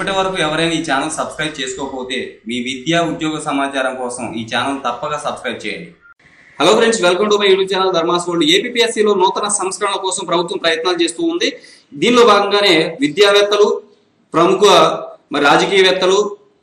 ఇప్పటి వరకు ఎవరైనా ఈ ఛానల్ సబ్స్క్రైబ్ చేసుకోకపోతే మీ విద్యా ఉద్యోగ సమాచారం కోసం ఈ ఛానల్ తప్పక సబ్స్క్రైబ్ చేయండి hello friends welcome to my YouTube channel Dharma's world ఏపీఎస్సీలో నూతన సంస్కరణల కోసం ప్రభుత్వం ప్రయత్నాలు చేస్తూ ఉంది దీనిలో భాగంగానే విద్యావేత్తలు ప్రముఖ మరి రాజకీయవేత్తలు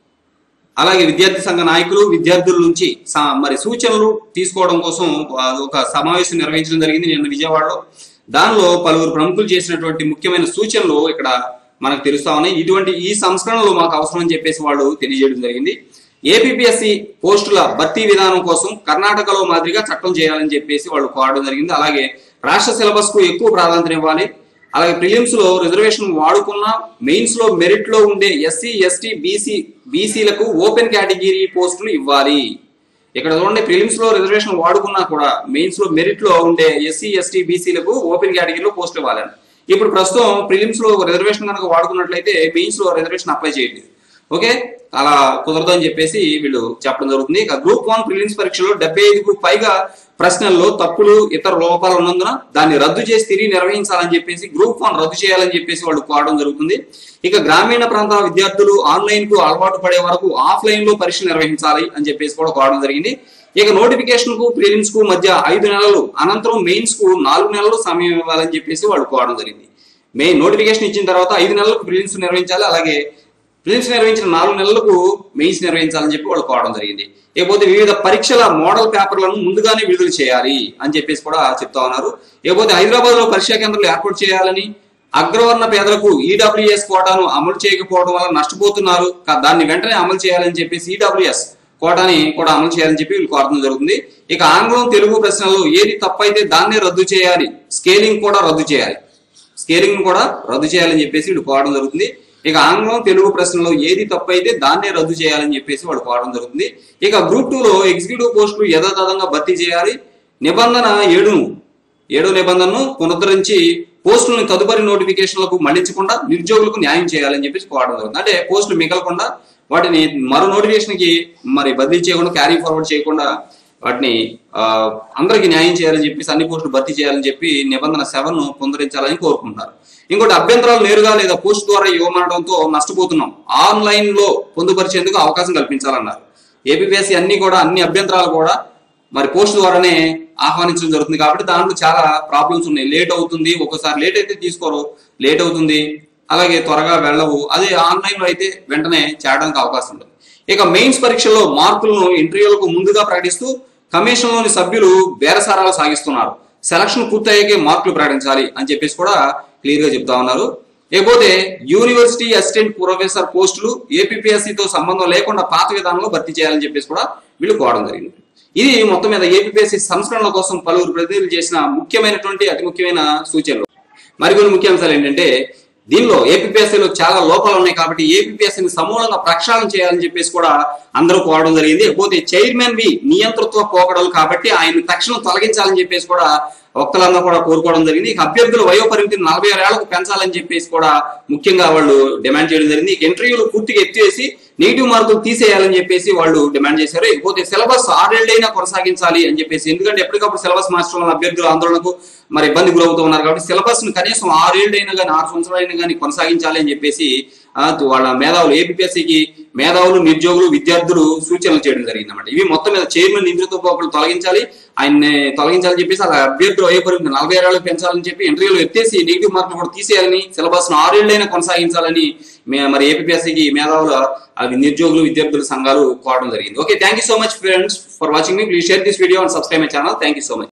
అలాగే విద్యార్థి సంఘ నాయకులు విద్యార్థుల నుంచి సా- మరి సూచనలు తీసుకోవడం కోసం ఆ, ఒక సమావేశం నిర్వహించడం జరిగింది నిన్న విజయవాడలో దానిలో పలువురు ప్రముఖులు చేసినటువంటి ముఖ్యమైన సూచనలు ఇక్కడ మనకు తెలుస్తా ఉన్నాయి ఇటువంటి ఈ సంస్కరణలు మాకు అవసరం అని చెప్పేసి వాళ్ళు తెలియజేయడం జరిగింది ఏపీఎస్సి పోస్టుల భర్తీ విధానం కోసం కర్ణాటకలో మాదిరిగా చట్టం చేయాలని చెప్పేసి వాళ్ళు కోరడం జరిగింది అలాగే రాష్ట్ర సిలబస్ కు ఎక్కువ ప్రాధాన్యత ఇవ్వాలి అలాగే ప్రిలిమ్స్ లో రిజర్వేషన్ వాడుకున్న మెయిన్స్ లో మెరిట్ లో ఉండే ఎస్సీ ఎస్టీ బీసీ బీసీలకు ఓపెన్ కేటగిరీ పోస్టులు ఇవ్వాలి ఇక్కడ చూడండి ప్రిలిమ్స్ లో రిజర్వేషన్ వాడుకున్నా కూడా మెయిన్స్ లో మెరిట్ లో ఉండే ఎస్సీ ఎస్టీ బీసీలకు ఓపెన్ కేటగిరీలో పోస్టులు ఇవ్వాలని ఇప్పుడు ప్రస్తుతం ప్రిలిమ్స్ లో రిజర్వేషన్ కనుక వాడుకున్నట్లయితే మెయిన్స్ లో రిజర్వేషన్ అప్లై చేయట్లేదు ఓకే అలా కుదరదు అని చెప్పేసి వీళ్ళు చెప్పడం జరుగుతుంది ఇక గ్రూప్ వన్ ప్రిలిమ్స్ పరీక్షలో డెబ్బై ఐదుకు పైగా ప్రశ్నల్లో తప్పులు ఇతర లోపాలు ఉన్నందున దాన్ని రద్దు చేసి తిరిగి నిర్వహించాలని చెప్పేసి గ్రూప్ వన్ రద్దు చేయాలని చెప్పేసి వాళ్ళు కోరడం జరుగుతుంది ఇక గ్రామీణ ప్రాంతాల విద్యార్థులు ఆన్లైన్ కు అలవాటు పడే వరకు ఆఫ్లైన్ లో పరీక్ష నిర్వహించాలి అని చెప్పేసి కూడా కోరడం జరిగింది ఇక నోటిఫికేషన్ కు ప్రిలిమ్స్ కు మధ్య ఐదు నెలలు అనంతరం మెయిన్స్ కు నాలుగు నెలలు సమయం ఇవ్వాలని చెప్పేసి వాళ్ళు కోరడం జరిగింది మెయిన్ నోటిఫికేషన్ ఇచ్చిన తర్వాత ఐదు నెలలకు ప్రిలిమ్స్ నిర్వహించాలి అలాగే ప్రిలిమ్స్ నిర్వహించిన నాలుగు నెలలకు మెయిన్స్ నిర్వహించాలని చెప్పి వాళ్ళు కోరడం జరిగింది ఇకపోతే వివిధ పరీక్షల మోడల్ పేపర్లను ముందుగానే విడుదల చేయాలి అని చెప్పేసి కూడా చెప్తా ఉన్నారు ఇకపోతే హైదరాబాద్ లో పరీక్షా కేంద్రాలు ఏర్పాటు చేయాలని అగ్రవర్ణ పేదలకు ఈడబ్ల్యూఎస్ కోటాను అమలు చేయకపోవడం వల్ల నష్టపోతున్నారు కా- దాన్ని వెంటనే అమలు చేయాలని చెప్పేసి ఈడబ్ల్యూఎస్ కోటాని కూడా అమలు చేయాలని చెప్పి వీళ్ళు కోరడం జరుగుతుంది ఇక ఆంగ్లం తెలుగు ప్రశ్నలు ఏది తప్పైతే దాన్నే రద్దు చేయాలి స్కేలింగ్ కూడా రద్దు చేయాలి స్కేలింగ్ కూడా రద్దు చేయాలని చెప్పేసి వీళ్ళు కోరడం జరుగుతుంది ఇక ఆంగ్లం తెలుగు ప్రశ్నలో ఏది తప్పైతే దాన్నే రద్దు చేయాలని చెప్పేసి వాళ్ళు కోరడం జరుగుతుంది ఇక గ్రూప్ టూ లో ఎగ్జిక్యూటివ్ పోస్టులు యథాతథంగా భర్తీ చేయాలి నిబంధన ఏడును ఏడో నిబంధనను పునరుద్ధరించి పోస్టులను తదుపరి నోటిఫికేషన్లకు మళ్లించకుండా నిరుద్యోగులకు న్యాయం చేయాలని చెప్పేసి కోరడం జరుగుతుంది అంటే పోస్టులు మిగలకుండా వాటిని మరో నోటిఫికేషన్ కి మరి బదిలీ చేయకుండా క్యారీ ఫార్వర్డ్ చేయకుండా వాటిని ఆ, అందరికీ న్యాయం చేయాలని చెప్పేసి అన్ని పోస్టులు భర్తీ చేయాలని చెప్పి నిబంధన సెవెన్ ను పునరుద్ధరించాలని కోరుకుంటున్నారు ఇంకోటి అభ్యంతరాలు నేరుగా లేదా పోస్ట్ ద్వారా ఇవ్వమనడంతో నష్టపోతున్నాం ఆన్లైన్ లో పొందుపరిచేందుకు అవకాశం కల్పించాలన్నారు ఏపీఎస్సీ అన్ని కూడా అన్ని అభ్యంతరాలు కూడా మరి పోస్ట్ ద్వారానే ఆహ్వానించడం జరుగుతుంది కాబట్టి దాంట్లో చాలా ప్రాబ్లమ్స్ ఉన్నాయి లేట్ అవుతుంది ఒక్కోసారి లేట్ అయితే తీసుకోరు లేట్ అవుతుంది అలాగే త్వరగా వెళ్ళవు అదే ఆన్లైన్ లో అయితే వెంటనే చేయడానికి అవకాశం ఉంటుంది ఇక మెయిన్స్ పరీక్షల్లో మార్కులను ఇంటర్వ్యూలకు ముందుగా ప్రకటిస్తూ కమిషన్ లోని సభ్యులు బేరసారాలు సాగిస్తున్నారు సెలక్షన్ పూర్తయ్యాకే మార్కులు ప్రకటించాలి అని చెప్పేసి కూడా క్లియర్ గా చెప్తా ఉన్నారు ఇకపోతే యూనివర్సిటీ అసిస్టెంట్ ప్రొఫెసర్ పోస్టులు APPSC తో సంబంధం లేకుండా పాత విధానంలో భర్తీ చేయాలని చెప్పేసి కూడా వీళ్ళు కోరడం జరిగింది ఇది మొత్తం మీద ఏపీఎస్సీ సంస్కరణల కోసం పలువురు ప్రతినిధులు చేసిన ముఖ్యమైనటువంటి అతి ముఖ్యమైన సూచనలు మరికొన్ని ముఖ్య అంశాలు ఏంటంటే దీనిలో ఏపీఎస్సీలో చాలా లోపాలు ఉన్నాయి కాబట్టి ఏపీఎస్సీని సమూలంగా ప్రక్షాళన చేయాలని చెప్పేసి కూడా అందరూ కోరడం జరిగింది పోతే చైర్మన్ వి నియంతృత్వ పోకడలు కాబట్టి ఆయన తక్షణం తొలగించాలని చెప్పేసి కూడా ఒక్కలంగా కూడా కోరుకోవడం జరిగింది ఇక అభ్యర్థుల వయో పరిమితిని నలభై ఆరు ఏళ్లకు పెంచాలని చెప్పేసి కూడా ముఖ్యంగా వాళ్ళు డిమాండ్ చేయడం జరిగింది ఇక ఇంటర్వ్యూలు పూర్తిగా ఎత్తివేసి నెగిటివ్ మార్కులు తీసేయాలని చెప్పేసి వాళ్ళు డిమాండ్ చేశారు ఇకపోతే సిలబస్ ఆరేళ్లైనా కొనసాగించాలి అని చెప్పేసి ఎందుకంటే ఎప్పటికప్పుడు సిలబస్ మార్చడం వల్ల అభ్యర్థుల ఆందోళనకు మరి ఇబ్బంది గురవుతూ ఉన్నారు కాబట్టి సిలబస్ ను కనీసం ఆరేళ్లైనా కానీ ఆరు సంవత్సరాలైనా కానీ కొనసాగించాలి అని చెప్పేసి ఆ, వాళ్ళ మేధావులు ఏపీఎస్సీకి మేధావులు నిరుద్యోగులు విద్యార్థులు సూచనలు చేయడం జరిగింది అన్నమాట ఇవి మొత్తం మీద చైర్మన్ నిందితులతో పోకలు తొలగించాలి ఆయన్ని తొలగించాలని చెప్పేసి అలా అభ్యర్థులు అయ్యే పరిమితి నలభై ఏళ్ళకి పెంచాలని చెప్పి ఇంటర్వ్యూలు ఎత్తేసి నెగిటివ్ మార్కులు కూడా తీసేయాలని సిలబస్ ను ఆరేళ్లైనా కొనసాగించాలని మే- మరి ఏపీఎస్సీకి మేధావులు అవి నిరుద్యోగులు విద్యార్థుల సంఘాలు కోరడం జరిగింది okay thank you so much friends for watching మీ please share this video and subscribe my channel thank you so much